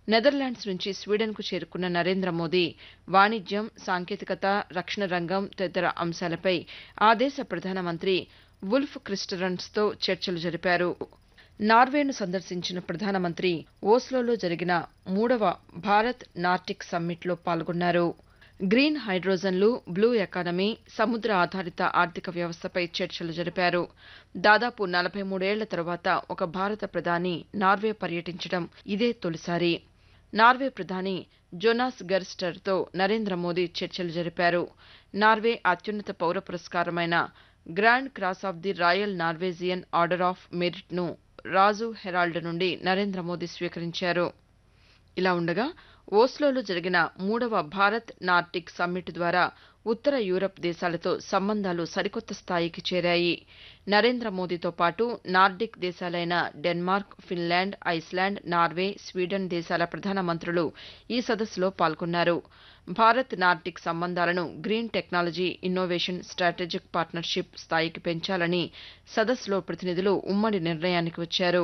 Netherlands నుంచి స్వీడన్కు చేరుకున్న నరేంద్ర మోదీ వాణిజ్యం సాంకేతికత రక్షణ రంగం తదితర అంశాలపై ఆ దేశ ప్రధానమంత్రి వుల్ఫ్ క్రిస్టరన్స్తో చర్చలు జరిపారు నార్వేను సందర్శించిన ప్రధానమంత్రి ఓస్లోలో జరిగిన మూడవ భారత్ నార్టిక్ సమ్మిట్లో పాల్గొన్నారు గ్రీన్ హైడ్రోజన్లు బ్లూ ఎకానమీ సముద్ర ఆధారిత ఆర్థిక వ్యవస్థపై చర్చలు జరిపారు దాదాపు నలభై మూడేళ్ల తరువాత ఒక భారత ప్రధాని నార్వే పర్యటించడం ఇదే తొలిసారి నార్వే ప్రధాని జోనాస్ గెర్స్టర్తో నరేంద్ర మోదీ చర్చలు జరిపారు నార్వే అత్యున్నత పౌర పురస్కారమైన grand cross of the royal Norwegian order of మెరిట్ను రాజు హెరాల్డ్ నుండి నరేంద్ర మోదీ స్వీకరించారు ఇలా ఉండగా ఓస్లోలో జరిగిన మూడవ భారత్ నార్టిక్ సమ్మిట్ ద్వారా ఉత్తర యూరప్ దేశాలతో సంబంధాలు సరికొత్త స్థాయికి చేరాయి నరేంద్ర మోదీతో పాటు నార్డిక్ దేశాలైన Denmark Finland Iceland Norway Sweden దేశాల ప్రధాన మంత్రులు ఈ సదస్సులో పాల్గొన్నారు భారత్ నార్డిక్ సంబంధాలను green technology innovation strategic partnership స్థాయికి పెంచాలని సదస్సులో ప్రతినిధులు ఉమ్మడి నిర్ణయానికి వచ్చారు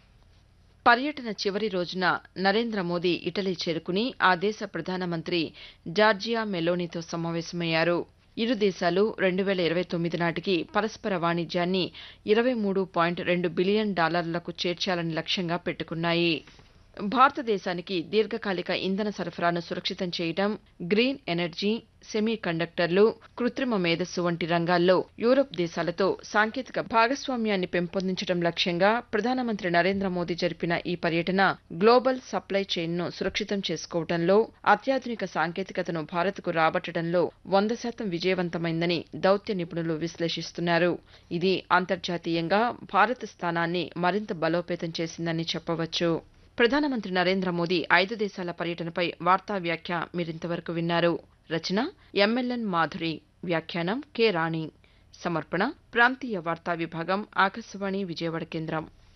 పర్యటన చివరి రోజున నరేంద్ర మోదీ ఇటలీ చేరుకుని ఆ దేశ ప్రధానమంత్రి జార్జియా మెలోనీతో సమావేశమయ్యారు ఇరు దేశాలు రెండు వేల ఇరవై తొమ్మిది నాటికి పరస్పర వాణిజ్యాన్ని ఇరవై మూడు పాయింట్ రెండు బిలియన్ డాలర్లకు చేర్చాలని లక్ష్యంగా పెట్టుకున్నాయి భారతదేశానికి దీర్ఘకాలిక ఇంధన సరఫరాను సురక్షితం చేయడం గ్రీన్ ఎనర్జీ సెమీ కండక్టర్లు కృత్రిమ మేధస్సు వంటి రంగాల్లో యూరప్ దేశాలతో సాంకేతిక భాగస్వామ్యాన్ని పెంపొందించడం లక్ష్యంగా ప్రధానమంత్రి నరేంద్ర మోదీ జరిపిన ఈ పర్యటన గ్లోబల్ సప్లై చైన్ను సురక్షితం చేసుకోవడంలో అత్యాధునిక సాంకేతికతను భారత్కు రాబట్టడంలో వంద శాతం విజయవంతమైందని దౌత్య నిపుణులు విశ్లేషిస్తున్నారు ఇది అంతర్జాతీయంగా భారత్ స్థానాన్ని మరింత బలోపేతం చేసిందని చెప్పవచ్చు ప్రధానమంత్రి నరేంద్ర మోదీ ఐదు దేశాల పర్యటనపై వార్తా వ్యాఖ్య మీరింతవరకు విన్నారు రచన ఎంఎల్ఎన్ మాధురి వ్యాఖ్యానం కె రాణి సమర్పణ ప్రాంతీయ వార్తా విభాగం ఆకాశవాణి విజయవాడ కేంద్రం